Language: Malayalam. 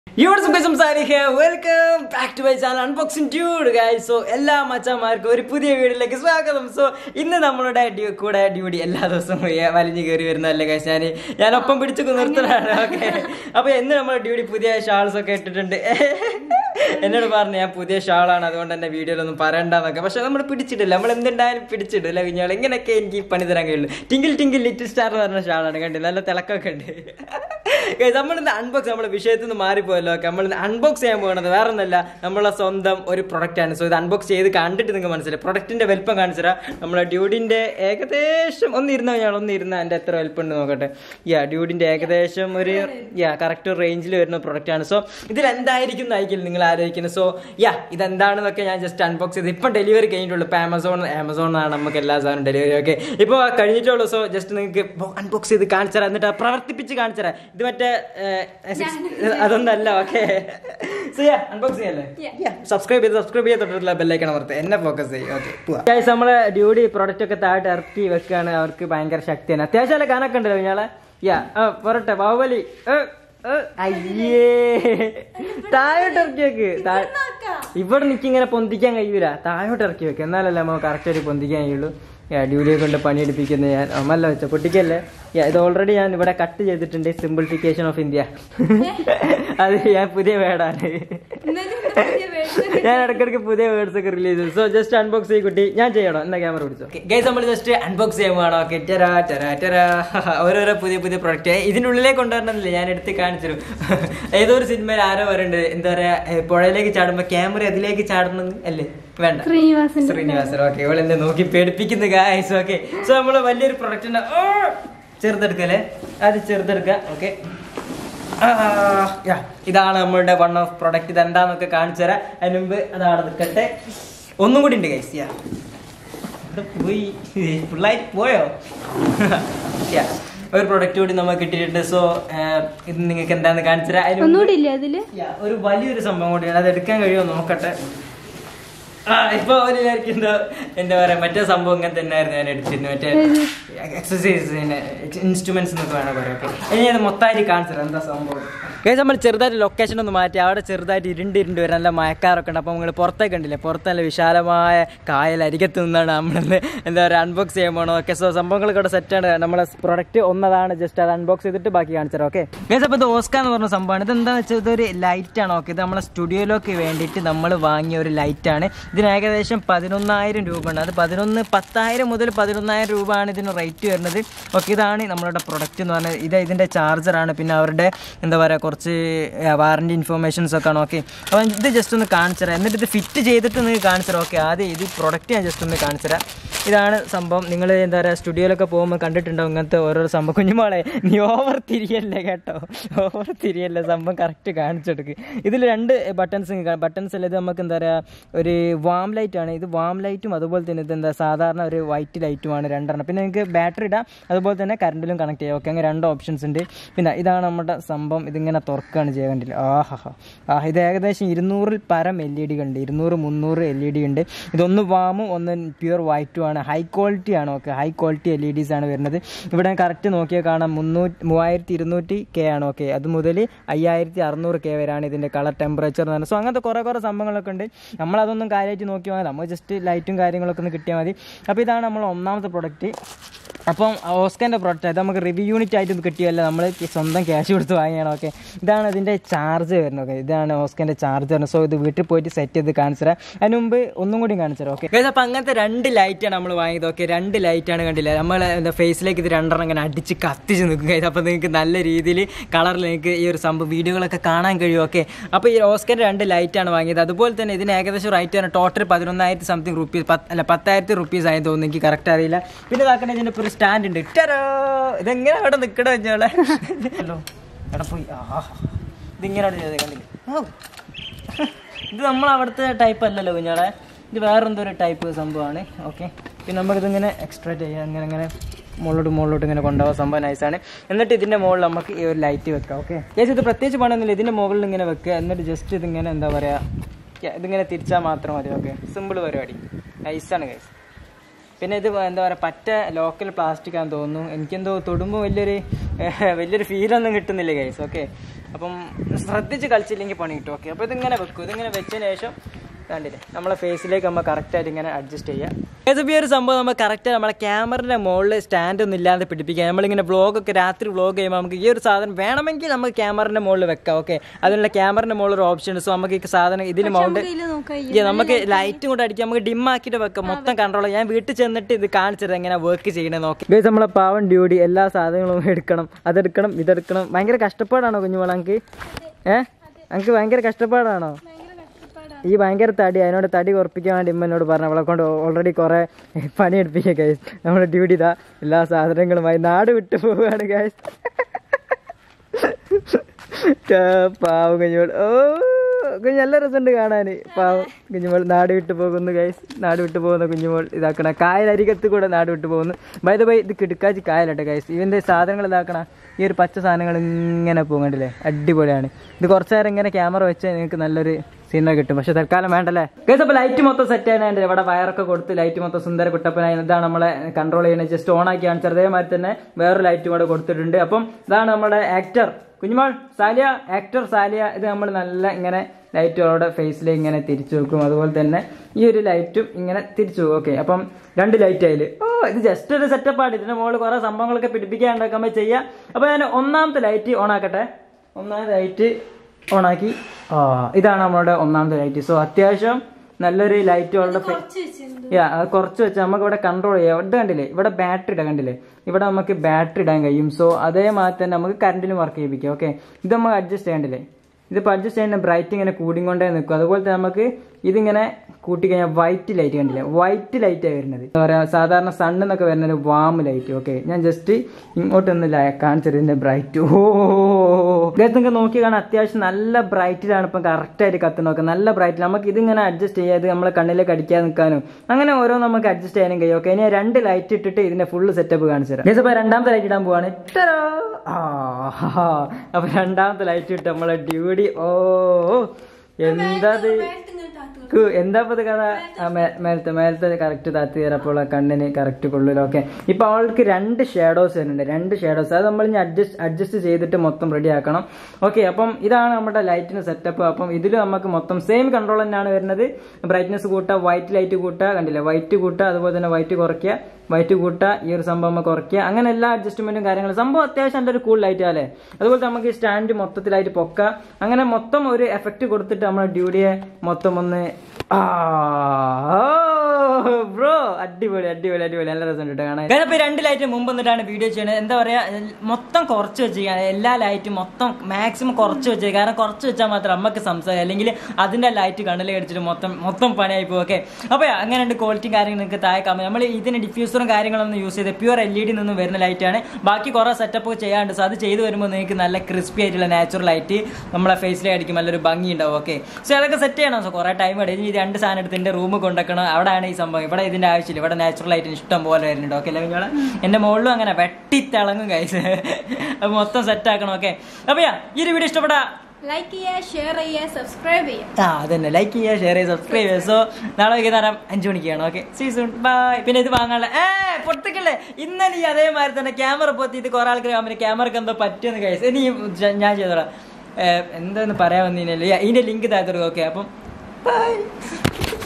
ഇവിടെ സുഖം സംസാരിക്കുക welcome back to my channel unboxing dude guys so എല്ലാ മച്ചന്മാർക്കും ഒരു പുതിയ വീഡിയോയിലേക്ക് സ്വാഗതം സോ ഇന്ന് നമ്മളുടെ ഡ്യൂ- കൂടെ ഡ്യൂട്ടി എല്ലാ ദിവസവും ഏ- വലിഞ്ഞു കയറി വരുന്നതല്ലേ ഗൈസ് ഞാൻ ഞാൻ ഒപ്പം പിടിച്ചു നിർത്തലാണ് ഓക്കെ അപ്പൊ ഇന്ന് നമ്മൾ ഡ്യൂട്ടി പുതിയ ഷാൾസ് ഒക്കെ ഇട്ടിട്ടുണ്ട് എന്നോട് പറഞ്ഞു ഞാൻ പുതിയ ഷാളാണ് അതുകൊണ്ട് തന്നെ വീഡിയോയിലൊന്നും പറയണ്ടെന്നൊക്കെ പക്ഷെ നമ്മൾ പിടിച്ചിട്ടില്ല നമ്മൾ എന്തുണ്ടായാലും പിടിച്ചിട്ടില്ല കുഞ്ഞാൾ ഇങ്ങനെയൊക്കെ എനിക്ക് ഈ പണി തരാൻ കഴിയുള്ളൂ ടിങ്കിൾ ടിങ്കിൾ ലിറ്റിൽ സ്റ്റാർ എന്ന് പറഞ്ഞ ഷാളാണ് കണ്ടില്ല നല്ല തിളക്കമൊക്കെ ഉണ്ട് നമ്മളിന്ന് അൺബോക്സ് നമ്മുടെ വിഷയത്തിൽ നിന്ന് മാറിപ്പോയല്ലോ ഒക്കെ നമ്മൾ അൺബോക്സ് ചെയ്യാൻ പോകുന്നത് വേറെ ഒന്നല്ല നമ്മളെ സ്വന്തം ഒരു പ്രൊഡക്റ്റ് ആണ് സോ ഇത് അൺബോക്സ് ചെയ്ത് കണ്ടിട്ട് നിങ്ങൾക്ക് മനസ്സിലായി പ്രൊഡക്റ്റിന്റെ വലിപ്പം കാണിച്ചുതരാം നമ്മളെ ഡ്യൂഡിന്റെ ഏകദേശം ഒന്ന് ഇരുന്ന ഞാൻ ഒന്ന് ഇരുന്ന എൻ്റെ എത്ര വലിപ്പം ഉണ്ട് നോക്കട്ടെ യാ ഡ്യൂഡിന്റെ ഏകദേശം ഒരു യാ കറക്റ്റ് റേഞ്ചിൽ വരുന്ന പ്രൊഡക്റ്റ് ആണ് സോ ഇതിൽ എന്തായിരിക്കും എന്നായിരിക്കും നിങ്ങൾ ആലോചിക്കുന്നത് സോ യാ ഇതെന്താണെന്നൊക്കെ ഞാൻ ജസ്റ്റ് അൺബോക്സ് ചെയ്ത് ഇപ്പം ഡെലിവറി കഴിഞ്ഞിട്ടുള്ളൂ ഇപ്പം ആമസോൺ ആമസോൺ ആണ് നമുക്ക് എല്ലാ സാധനവും ഡെലിവറി ഓക്കെ ഇപ്പോൾ കഴിഞ്ഞിട്ടുള്ളൂ സോ ജസ്റ്റ് നിങ്ങൾക്ക് അൺബോക്സ് ചെയ്ത് കാണിച്ചു തരാം എന്നിട്ട് പ്രവർത്തിപ്പിച്ച് കാണിച്ചു തരാം ഇത് മറ്റേ ഏഹ്, six- അതൊന്നല്ല ഓക്കെ സോ യാ അൺബോക്സ് ചെയ്യല്ലേ സബ്സ്ക്രൈബ് ചെയ്ത് സബ്സ്ക്രൈബ് ചെയ്ത് തൊട്ടിട്ടുള്ള ബെല്ലൈക്കൺ അമർത്ത് എന്നെ ഫോക്കസ് ചെയ്യും ഓക്കെ നമ്മളെ ഡ്യൂട്ടി പ്രോഡക്റ്റ് ഒക്കെ താഴെ ഇറക്കി വെക്കുകയാണ് അവർക്ക് ഭയങ്കര ശക്തിയാണ് അത്യാവശ്യം നല്ല കനൊക്കെ ഉണ്ടല്ലോ ഇയാളെ യാ ആ പറട്ടെ ബാഹുബലി ഏ, ഏ, അയ്യേ താഴോട്ട് ഇറക്കി വെക്ക് താ- ഇവിടെ നിക്ക് ഇങ്ങനെ പൊന്തിക്കാൻ കഴിയൂല താഴോട്ട് ഇറക്കി വെക്ക് എന്നാലല്ലേ നമുക്ക് കറക്റ്റ് ആയിട്ട് പൊന്തിക്കാൻ കഴിയുള്ളൂ ഡ്യൂലിയെ കൊണ്ട് പണിയെടുപ്പിക്കുന്ന ഞാൻ അമ്മല്ല വെച്ച പൊട്ടിക്കല്ലേ യാ, ഇത് ഓൾറെഡി ഞാൻ ഇവിടെ കട്ട് ചെയ്തിട്ടുണ്ട് സിംപ്ലിഫിക്കേഷൻ ഓഫ് ഇന്ത്യ അത് ഞാൻ പുതിയ വേർഡാണ് ഞാൻ ഇടയ്ക്കിടയ്ക്ക് പുതിയ വേർഡ്സ് ഒക്കെ റിലീസ് ചെയ്തു സോ ജസ്റ്റ് അൺബോക്സ് ചെയ്യും കുട്ടി ഞാൻ ചെയ്യണോ എന്നാ ക്യാമറ പിടിച്ചോ ഗൈസ് നമ്മൾ ജസ്റ്റ് അൺബോക്സ് ചെയ്യുവാണോ ഓക്കെ ടെറാ ടെറാ ടെറാ ഓരോരോ പുതിയ പുതിയ പ്രൊഡക്റ്റ് ഇതിനുള്ളിലേക്ക് കൊണ്ടുവരണമെന്നില്ല ഞാൻ എടുത്ത് കാണിച്ചു ഏതോ ഒരു സിനിമയിൽ ആരോ പറയുന്നുണ്ട് എന്താ പറയാ ഏ, പുഴയിലേക്ക് ചാടുമ്പോ ക്യാമറ അതിലേക്ക് ചാടണം അല്ലേ വേണ്ട ശ്രീനിവാസൻ ശ്രീനിവാസൻ ഓക്കെ ഇവൾ എന്നെ നോക്കി പേടിപ്പിക്കുന്നു ഗായ്സ് ഓക്കെ സോ നമ്മള് വലിയൊരു പ്രൊഡക്റ്റ് ഉണ്ട് ഓ! ചെറുതെടുക്കല്ലേ അത് ചെറുതെടുക്ക ഓക്കെ ഇതാണ് നമ്മളുടെ വൺ ഓഫ് പ്രൊഡക്റ്റ് ഇത് എന്താന്നൊക്കെ കാണിച്ചു തരാം അതിന് മുമ്പ് അതാണ് നിൽക്കട്ടെ ഒന്നും കൂടി ഉണ്ട് ഗൈസ് യാ ഇവിടെ പോയി ഫുള്ളായിട്ട് പോയോ യാ ഒരു പ്രൊഡക്റ്റ് കൂടി നമുക്ക് കിട്ടിയിട്ടുണ്ട് സോ ഇത് നിങ്ങൾക്ക് എന്താന്ന് കാണിച്ചു തരാം അതിന് മുമ്പ് ഒന്നുകൂടി ഇല്ലേ അതില് യാ, ഒരു വലിയൊരു സംഭവം കൂടിയാണ് അത് എടുക്കാൻ കഴിയുമോ നോക്കട്ടെ ആ ഇപ്പൊ ഒരു വിചാരിക്കും എന്താ എന്താ പറയാ മറ്റേ സംഭവം ഇങ്ങനെ തന്നെയായിരുന്നു ഞാൻ എടുത്തിരുന്നു മറ്റേ എക്സസൈസ് ഇൻസ്ട്രുമെന്റ്സ് എന്നൊക്കെ വേണം പറയാം ഓക്കെ ഇനി അത് മൊത്തമായിട്ട് കാണിച്ചു തരാം എന്താ സംഭവം കേസ് നമ്മൾ ചെറുതായിട്ട് ലൊക്കേഷൻ ഒന്ന് മാറ്റി അവിടെ ചെറുതായിട്ട് ഇരുണ്ട് ഇരുണ്ട് വരാൻ നല്ല മയക്കാറൊക്കെ ഉണ്ട് അപ്പോൾ നിങ്ങൾ പുറത്തേക്ക് ഉണ്ടില്ലേ പുറത്ത് നല്ല വിശാലമായ കായൽ അരികത്ത് നിന്നാണ് നമ്മളിന്ന് എന്താ പറയുക അൺബോക്സ് ചെയ്യാൻ പോകണം ഓക്കെ സോ സംഭവങ്ങളൊക്കെ ഇവിടെ സെറ്റാണ് നമ്മളെ പ്രൊഡക്റ്റ് ഒന്നതാണ് ജസ്റ്റ് അത് അൺബോക്സ് ചെയ്തിട്ട് ബാക്കി കാണിച്ചു തരാം ഓക്കെ കേസ് അപ്പോൾ ഇത് ഓസ്ക എന്ന് പറഞ്ഞ സംഭവമാണ് ഇത് എന്താണെന്ന് വെച്ചാൽ ഇതൊരു ലൈറ്റാണ് ഓക്കെ ഇത് നമ്മളെ സ്റ്റുഡിയോയിലേക്ക് വേണ്ടിയിട്ട് നമ്മൾ വാങ്ങിയ ഒരു ലൈറ്റാണ് ഇതിന് ഏകദേശം പതിനൊന്നായിരം രൂപ ഉണ്ട് അത് പതിനൊന്ന് പത്തായിരം മുതൽ പതിനൊന്നായിരം രൂപയാണ് ഇതിന് റേറ്റ് വരുന്നത് ഓക്കെ ഇതാണ് നമ്മളുടെ പ്രൊഡക്റ്റ് എന്ന് പറഞ്ഞാൽ ഇത് ഇതിൻ്റെ ചാർജറാണ് പിന്നെ അവരുടെ എന്താ പറയുക കുറച്ച് വാറൻറ്റി ഇൻഫർമേഷൻസ് ഒക്കെ ആണ് ഓക്കെ അപ്പം ഇത് ജസ്റ്റ് ഒന്ന് കാണിച്ചു തരാം എന്നിട്ട് ഇത് ഫിറ്റ് ചെയ്തിട്ട് നിങ്ങൾക്ക് കാണിച്ചു തരാം ഓക്കെ ആദ്യം ഇത് പ്രൊഡക്റ്റ് ഞാൻ ജസ്റ്റ് ഒന്ന് കാണിച്ചു തരാം ഇതാണ് സംഭവം നിങ്ങൾ എന്താ പറയുക സ്റ്റുഡിയോയിലൊക്കെ പോകുമ്പോൾ കണ്ടിട്ടുണ്ടാവും ഇങ്ങനത്തെ ഓരോരോ സംഭവം കുഞ്ഞുമോളെ നീ ഓവർ തിരിയല്ലേ കേട്ടോ ഓവർ തിരിയല്ലേ സംഭവം കറക്റ്റ് കാണിച്ചെടുക്ക് ഇതിൽ രണ്ട് ബട്ടൺസ് ബട്ടൺസ് അല്ല ഇത് നമുക്ക് എന്താ പറയുക ഒരു വാം ലൈറ്റ് ആണ് ഇത് വാം ലൈറ്റും അതുപോലെ തന്നെ ഇത് എന്താ സാധാരണ ഒരു വൈറ്റ് ലൈറ്റുമാണ് രണ്ടെണ്ണം പിന്നെ നിങ്ങൾക്ക് ബാറ്ററി ഇടാം അതുപോലെ തന്നെ കറണ്ടിലും കണക്ട് ചെയ്യാം ഓക്കെ അങ്ങനെ രണ്ട് ഓപ്ഷൻസ് ഉണ്ട് പിന്നെ ഇതാണ് നമ്മുടെ സംഭവം ഇതിങ്ങനെ തുറക്കുകയാണ് ചെയ്യാൻ കണ്ടില്ല ആഹാ ആ ഇത് ഏകദേശം ഇരുന്നൂറിൽ പരം എൽ ഇ ഡി ഉണ്ട് ഇരുന്നൂറ് മുന്നൂറ് എൽ ഇ ഡി ഉണ്ട് ഇതൊന്ന് വാമും ഒന്ന് പ്യുവർ വൈറ്റും ആണ് ഹൈ ക്വാളിറ്റി ആണ് okay high quality L E Ds ആണ് വരുന്നത് ഇവിടെ കറക്റ്റ് നോക്കിയാൽ കാണാം മുന്നൂറ്റി മൂവായിരത്തി ഇരുന്നൂറ്റി കെ ആണ് ഓക്കെ അത് മുതൽ അയ്യായിരത്തി അറുന്നൂറ് കെ വരെയാണ് ഇതിൻ്റെ കളർ ടെമ്പറേച്ചർ എന്ന് പറഞ്ഞാൽ സോ അങ്ങനത്തെ കുറേ കുറേ സംഭവങ്ങളൊക്കെ ഉണ്ട് നമ്മളതൊന്നും കാര്യമായിട്ട് നോക്കി വാങ്ങാം നമ്മൾ ജസ്റ്റ് ലൈറ്റും കാര്യങ്ങളൊക്കെ ഒന്ന് കിട്ടിയാൽ മതി അപ്പോൾ ഇതാണ് നമ്മൾ ഒന്നാമത്തെ പ്രൊഡക്റ്റ് അപ്പം ഓസ്കറിൻ്റെ പ്രൊഡക്റ്റ് അത് നമുക്ക് റിവ്യൂ യൂണിറ്റ് ആയിട്ട് ഇത് കിട്ടിയല്ല നമ്മൾ സ്വന്തം ക്യാഷ് കൊടുത്ത് വാങ്ങിയാണ് ഓക്കെ ഇതാണ് ഇതിൻ്റെ ചാർജ് വരുന്നത് ഓക്കെ ഇതാണ് ഓസ്കറിൻ്റെ ചാർജ് വരുന്നത് സോ ഇത് വീട്ടിൽ പോയിട്ട് സെറ്റ് ചെയ്ത് കാണിച്ചു തരാം അതിന് മുമ്പ് ഒന്നും കൂടി കാണിച്ചു തരാം ഓക്കെ അപ്പോൾ അങ്ങനത്തെ രണ്ട് ലൈറ്റാണ് നമ്മൾ വാങ്ങിയത് ഓക്കെ രണ്ട് ലൈറ്റാണ് കണ്ടില്ല നമ്മൾ എന്താ ഫേസിലേക്ക് ഇത് രണ്ടെണ്ണം ഇങ്ങനെ അടിച്ച് കത്തിച്ച് നിൽക്കും guys. അപ്പോൾ നിങ്ങൾക്ക് നല്ല രീതിയിൽ കളറിൽ നിങ്ങൾക്ക് ഈ ഒരു സംഭവം വീഡിയോകളൊക്കെ കാണാൻ കഴിയും ഓക്കെ അപ്പോൾ ഈ ഓസ്കറിൻ്റെ രണ്ട് ലൈറ്റാണ് വാങ്ങിയത് അതുപോലെ തന്നെ ഇതിന് ഏകദേശം റേറ്റ് ആണ് ടോട്ടൽ പതിനൊന്നായിരത്തി സംതിങ് റുപ്പീസ് അല്ല പത്തായിരത്തി റുപ്പീസ് ആയി തോന്നുന്നു എനിക്ക് കറക്റ്റ് അറിയില്ല പിന്നെ ഇതാക്കണേ ഇതിൻ്റെ ഇപ്പോൾ ഒരു സ്റ്റാൻഡ് ഉണ്ട് ഇട്ടരോ ഇതെങ്ങനെ അവിടെ നിൽക്കണോ വെച്ചോളെ ഹലോ എവിടെ പോയി ആ ഇതിങ്ങനെ അവിടെ ചെയ്തേ കണ്ടില്ലേ ഔ. ഇത് നമ്മൾ അവിടുത്തെ ടൈപ്പ് അല്ലല്ലോ കുഞ്ഞോളെ ഇത് വേറെന്തോ ഒരു ടൈപ്പ് സംഭവമാണ് ഓക്കെ പിന്നെ നമുക്കിതിങ്ങനെ എക്സ്ട്രാക്ട് ചെയ്യാം അങ്ങനെ അങ്ങനെ മുകളിലോട്ട് മുകളിലോട്ട് ഇങ്ങനെ കൊണ്ടുപോകാൻ സംഭവം നൈസാണ് എന്നിട്ട് ഇതിൻ്റെ മുകളിൽ നമുക്ക് ഈ ഒരു ലൈറ്റ് വെക്കാം ഓക്കെ ചേച്ചി ഇത് പ്രത്യേകിച്ച് പണിയൊന്നുമില്ല ഇതിൻ്റെ മുകളിൽ ഇങ്ങനെ വെക്കുക എന്നിട്ട് ജസ്റ്റ് ഇതിങ്ങനെ എന്താ പറയുക ഇതിങ്ങനെ തിരിച്ചാൽ മാത്രം മതി ഓക്കെ സിമ്പിൾ പരിപാടി നൈസാണ് ഗൈസ് പിന്നെ ഇത് എന്താ പറയുക പറ്റ ലോക്കൽ പ്ലാസ്റ്റിക് ആണെന്ന് തോന്നുന്നു എനിക്കെന്തോ തൊടുമ്പോൾ വലിയൊരു വലിയൊരു ഫീലൊന്നും കിട്ടുന്നില്ല ഗൈസ് ഓക്കെ അപ്പം ശ്രദ്ധിച്ച് കളിച്ചില്ലെങ്കിൽ പണി കിട്ടും ഓക്കെ അപ്പോൾ ഇതിങ്ങനെ വെക്കും ഇതിങ്ങനെ വെച്ചതിന് ശേഷം കണ്ടില്ലേ നമ്മളെ ഫേസിലേക്ക് നമ്മൾ കറക്റ്റായിട്ട് ഇങ്ങനെ അഡ്ജസ്റ്റ് ചെയ്യാം ഏതൊക്കെ ഈ ഒരു സംഭവം നമ്മൾ കറക്റ്റ് നമ്മളെ ക്യാമറയുടെ മുകളിൽ സ്റ്റാൻഡ് ഒന്നും ഇല്ലാതെ പിടിപ്പിക്കുക നമ്മളിങ്ങനെ വ്ളോഗൊക്കെ രാത്രി വ്ളോഗ് ചെയ്യുമ്പോൾ നമുക്ക് ഈ ഒരു സാധനം വേണമെങ്കിൽ നമുക്ക് ക്യാമറയുടെ മുകളിൽ വെക്കാം ഓക്കെ അതിനുള്ള ക്യാമറയുടെ മുകളിൽ ഒരു ഓപ്ഷൻ ഉണ്ട് സോ നമുക്ക് ഈ സാധനം ഇതിന് മൗണ്ട് കയ്യില് നോക്കാം Yeah, നമുക്ക് ലൈറ്റും കൂടെ അടിക്കാം നമുക്ക് ഡിം ആക്കിയിട്ട് വെക്കാം മൊത്തം കൺട്രോൾ ഞാൻ വീട്ടിൽ ചെന്നിട്ട് ഇത് കാണിച്ചത് എങ്ങനെ വർക്ക് ചെയ്യണേ നോക്കി ഗൈസ് നമ്മളെ പാവൻ ഡ്യൂട്ടി എല്ലാ സാധനങ്ങളും എടുക്കണം അതെടുക്കണം ഇതെടുക്കണം ഭയങ്കര കഷ്ടപ്പാടാണോ കുഞ്ഞുമോളെ എനിക്ക് ഏഹ് എനിക്ക് ഭയങ്കര കഷ്ടപ്പാടാണോ ഈ ഭയങ്കര തടി അതിനോട് തടി കുറപ്പിക്കാൻ വേണ്ടി ഇമ്മ എന്നോട് പറഞ്ഞു അവളെ കൊണ്ട് ഓൾറെഡി കുറെ പണി എടുപ്പിക്കുക ഗൈസ് നമ്മുടെ ഡ്യൂട്ടി ഇതാ എല്ലാ സാധനങ്ങളുമായി നാട് വിട്ടു പോവുകയാണ് ഗൈസ് പാവം കുഞ്ഞുമോൾ ഓ കുഞ്ഞു നല്ല രസമുണ്ട് കാണാന് പാവം കുഞ്ഞുമോൾ നാട് വിട്ടു പോകുന്നു ഗൈസ് നാട് വിട്ടു പോകുന്ന കുഞ്ഞുമോൾ ഇതാക്കണ കായലരികത്ത് കൂടെ നാട് വിട്ടു പോകുന്നു ബൈ ദ ബൈ ഇത് കിടക്കാച്ചി കായലട്ടെ ഗൈസ് ഇവന്റെ സാധനങ്ങൾ ഇതാക്കണ ഈ ഒരു പച്ച സാധനങ്ങൾ ഇങ്ങനെ പോകും കണ്ടില്ലേ അടിപൊളിയാണ് ഇത് കുറച്ചു നേരം ഇങ്ങനെ ക്യാമറ വെച്ചാൽ നിങ്ങൾക്ക് നല്ലൊരു സീനൊക്കെ കിട്ടും പക്ഷെ തൽക്കാലം വേണ്ടല്ലേ ഗൈസ് അപ്പോൾ ലൈറ്റ് മൊത്തം സെറ്റ് ആണ് ഇവിടെ വയറൊക്കെ കൊടുത്ത് ലൈറ്റ് മൊത്തം സുന്ദര കുട്ടപ്പനായി ഇതാണ് നമ്മളെ കൺട്രോൾ ചെയ്യുന്നത് ജസ്റ്റ് ഓൺ ആക്കി കാണിച്ചത് അതേമാതിരി തന്നെ വേറെ ലൈറ്റും കൂടെ കൊടുത്തിട്ടുണ്ട് അപ്പം ഇതാണ് നമ്മുടെ ആക്ടർ കുഞ്ഞുമോൾ സാലിയ ആക്ടർ സാലിയ ഇത് നമ്മൾ നല്ല ഇങ്ങനെ ലൈറ്റുകളോടെ ഫേസിൽ ഇങ്ങനെ തിരിച്ചു വെക്കും അതുപോലെ തന്നെ ഈ ഒരു ലൈറ്റും ഇങ്ങനെ തിരിച്ചു പോകും ഓക്കെ അപ്പം രണ്ട് ലൈറ്റ് അതിൽ ഓ ഇത് ജസ്റ്റ് ഒരു സെറ്റപ്പാണ് ഇതിന്റെ മുകളിൽ കുറെ സംഭവങ്ങളൊക്കെ പിടിപ്പിക്കാണ്ടൊക്കെ ചെയ്യാം അപ്പോൾ ഞാൻ ഒന്നാമത്തെ ലൈറ്റ് ഓൺ ആക്കട്ടെ ഒന്നാമത്തെ ലൈറ്റ് ഓണാക്കി ആ ഇതാണ് നമ്മുടെ ഒന്നാമത്തെ ലൈറ്റ് സോ അത്യാവശ്യം നല്ലൊരു ലൈറ്റ് ഉള്ള കുറച്ച് വെച്ചിട്ടുണ്ട് യാ അത് കുറച്ച് വെച്ച് നമുക്ക് ഇവിടെ കൺട്രോൾ ചെയ്യാം ഇവിടെ കണ്ടില്ലേ ഇവിടെ ബാറ്ററി ഇടാൻ കണ്ടില്ലേ ഇവിടെ നമുക്ക് ബാറ്ററി ഇടാൻ കഴിയും സോ അതേമാതിരി തന്നെ നമുക്ക് കറണ്ടിലും വർക്ക് ചെയ്യിപ്പിക്കാം ഓക്കെ ഇത് നമുക്ക് അഡ്ജസ്റ്റ് ചെയ്യണ്ടില്ലേ ഇതിപ്പോൾ അഡ്ജസ്റ്റ് ചെയ്യുന്ന ബ്രൈറ്റ് ഇങ്ങനെ കൂടിക്കൊണ്ടേ നിൽക്കും അതുപോലെ തന്നെ നമുക്ക് ഇതിങ്ങനെ കൂട്ടി കഴിഞ്ഞാൽ വൈറ്റ് ലൈറ്റ് കണ്ടില്ലേ വൈറ്റ് ലൈറ്റാണ് വരുന്നത് എന്താ പറയുക സാധാരണ സണ്ണിൽ നിന്നൊക്കെ വരുന്ന ഒരു വാം ലൈറ്റ് ഓക്കെ ഞാൻ ജസ്റ്റ് ഇങ്ങോട്ടൊന്ന് കാണിച്ചത് ഇതിന്റെ ബ്രൈറ്റ് ഓ നിങ്ങൾക്ക് നോക്കി കാണാൻ അത്യാവശ്യം നല്ല ബ്രൈറ്റിലാണ് ഇപ്പം കറക്റ്റായിട്ട് കത്ത് നോക്കുക നല്ല ബ്രൈറ്റിൽ നമുക്ക് ഇതിങ്ങനെ അഡ്ജസ്റ്റ് ചെയ്യാതെ നമ്മളെ കണ്ണിലേക്ക് അടിക്കാതെ നിൽക്കാനും അങ്ങനെ ഓരോ നമുക്ക് അഡ്ജസ്റ്റ് ചെയ്യാനും കഴിയും ഓക്കെ ഇനി രണ്ട് ലൈറ്റ് ഇട്ടിട്ട് ഇതിന്റെ ഫുള്ള് സെറ്റപ്പ് കാണിച്ചു തരാം ഇപ്പോൾ രണ്ടാമത്തെ ലൈറ്റ് ഇടാൻ പോവാണ് ടാ! ആ, അപ്പൊ രണ്ടാമത്തെ ലൈറ്റ് ഇട്ട് നമ്മളെ ഡ്യൂടി ഓ എന്താ ഇത്? കു- എന്താ ഇപ്പൊ ഇത് കഥ ആ, മേ- മേലത്തെ മേലത്തെ കറക്റ്റ് താത്തി തരപ്പോൾ കണ്ണിന് കറക്റ്റ് കൊള്ളില്ല ഓക്കെ ഇപ്പൊ അവൾക്ക് രണ്ട് ഷേഡോസ് വരുന്നുണ്ട് രണ്ട് ഷേഡോസ് അത് നമ്മൾ ഇനി അഡ്ജസ്റ്റ് അഡ്ജസ്റ്റ് ചെയ്തിട്ട് മൊത്തം റെഡി ആക്കണം ഓക്കെ അപ്പം ഇതാണ് നമ്മുടെ ലൈറ്റിന് സെറ്റപ്പ് അപ്പം ഇതിൽ നമുക്ക് മൊത്തം സെയിം കൺട്രോൾ തന്നെയാണ് വരുന്നത് ബ്രൈറ്റ്നസ് കൂട്ടുക വൈറ്റ് ലൈറ്റ് കൂട്ടുക കണ്ടില്ലേ വൈറ്റ് കൂട്ടുക അതുപോലെ തന്നെ വൈറ്റ് കുറയ്ക്കുക വൈറ്റ് കൂട്ടുക ഈ ഒരു സംഭവം നമുക്ക് കുറയ്ക്കുക അങ്ങനെ എല്ലാ അഡ്ജസ്റ്റ്മെന്റും കാര്യങ്ങളും സംഭവം അത്യാവശ്യം എൻ്റെ ഒരു കൂൾ ലൈറ്റ് അല്ലേ അതുപോലെ നമുക്ക് ഈ സ്റ്റാൻഡ് മൊത്തത്തിലായിട്ട് പൊക്കുക അങ്ങനെ മൊത്തം ഒരു എഫക്റ്റ് കൊടുത്തിട്ട് നമ്മുടെ ഡ്യൂഡിയെ മൊത്തം ഒന്ന് ബ്രോ അടിപൊളി അടിപൊളി അടിപൊളി നല്ല രസമുണ്ട് കേട്ടോ കാണാൻ ഞാനിപ്പോ രണ്ട് ലൈറ്റ് മുമ്പ് വന്നിട്ടാണ് വീഡിയോ ചെയ്യണത് എന്താ പറയാ മൊത്തം കുറച്ച് വെച്ചിരിക്കുകയാണ് എല്ലാ ലൈറ്റും മൊത്തം മാക്സിമം കുറച്ച് വെച്ചേക്കുക കാരണം കുറച്ച് വെച്ചാൽ മാത്രം നമുക്ക് സംസാരിക്കാം അല്ലെങ്കിൽ അതിന്റെ ലൈറ്റ് കണ്ണിൽ അടിച്ചിട്ട് മൊത്തം മൊത്തം പണിയായി പോകും ഓക്കെ അപ്പൊ അങ്ങനെ ഉണ്ട് ക്വാളിറ്റിയും കാര്യങ്ങളും നിങ്ങൾക്ക് താഴെ കാണാം നമ്മൾ ഇതിന് ഡിഫ്യൂസറും കാര്യങ്ങളൊന്നും യൂസ് ചെയ്ത് പ്യുവർ എൽ ഇ ഡി നിന്നും വരുന്ന ലൈറ്റാണ് ബാക്കി കുറെ സെറ്റപ്പ് ചെയ്യാണ്ട് സോ അത് ചെയ്ത് വരുമ്പോൾ നിങ്ങൾക്ക് നല്ല ക്രിസ്പി ആയിട്ടുള്ള നാച്ചുറൽ ലൈറ്റ് നമ്മളെ ഫേസിലേക്ക് അടിക്കും നല്ലൊരു ഭംഗി ഉണ്ടാവും ഓക്കെ സോ അതൊക്കെ സെറ്റ് ചെയ്യണം സോ കുറെ ടൈം എടുക്കും ഈ രണ്ട് സാധനം എടുത്ത് എന്റെ റൂമിൽ കൊണ്ടുവെക്കണം അവിടെയാണ് ഈ സംഭവം ഇവിടെ ഇതിന്റെ ആവശ്യമില്ല ഇവിടെ നാച്ചുറൽ ലൈറ്റിന് ഇഷ്ടം പോലെ വരുന്നുണ്ട് ഓക്കെ അല്ലേ നിങ്ങളെ എന്റെ മുകളിലും അങ്ങനെ വെട്ടിത്തിളങ്ങും കൈസ് അത് മൊത്തം സെറ്റ് ആക്കണം ഓക്കെ അപ്പൊ യാ, ഈ ഒരു വീഡിയോ ഇഷ്ടപ്പെടാ ലൈക്ക് ചെയ്യുക ഷെയർ ചെയ്യുക സബ്സ്ക്രൈബ് ചെയ്യുക ആ അതന്നെ ലൈക്ക് ചെയ്യുക ഷെയർ ചെയ്യുക സബ്സ്ക്രൈബ് ചെയ്യുക സോ നാളെ വൈകുന്നേരം അഞ്ചു മണിക്കാണ് ഓക്കെ സീസൺ ബൈ പിന്നെ ഇത് വാങ്ങാനുള്ള ഏ പൊട്ടിക്കല്ലേ ഇന്നലെ ഈ അതേമാതിരി തന്നെ ക്യാമറ പൊത്തിയിട്ട് കുറെ ആൾക്കാർ കമ്പനി ക്യാമറക്ക് എന്തോ പറ്റിയെന്ന് കഴിച്ചു ഇനി ജ- ഞാൻ ചെയ്തോളാം ഏ, എന്താന്ന് പറയാൻ വന്നില്ല ഇതിന്റെ ലിങ്ക് താഴ്ത്തെടുക്കും ഓക്കെ അപ്പം ബൈ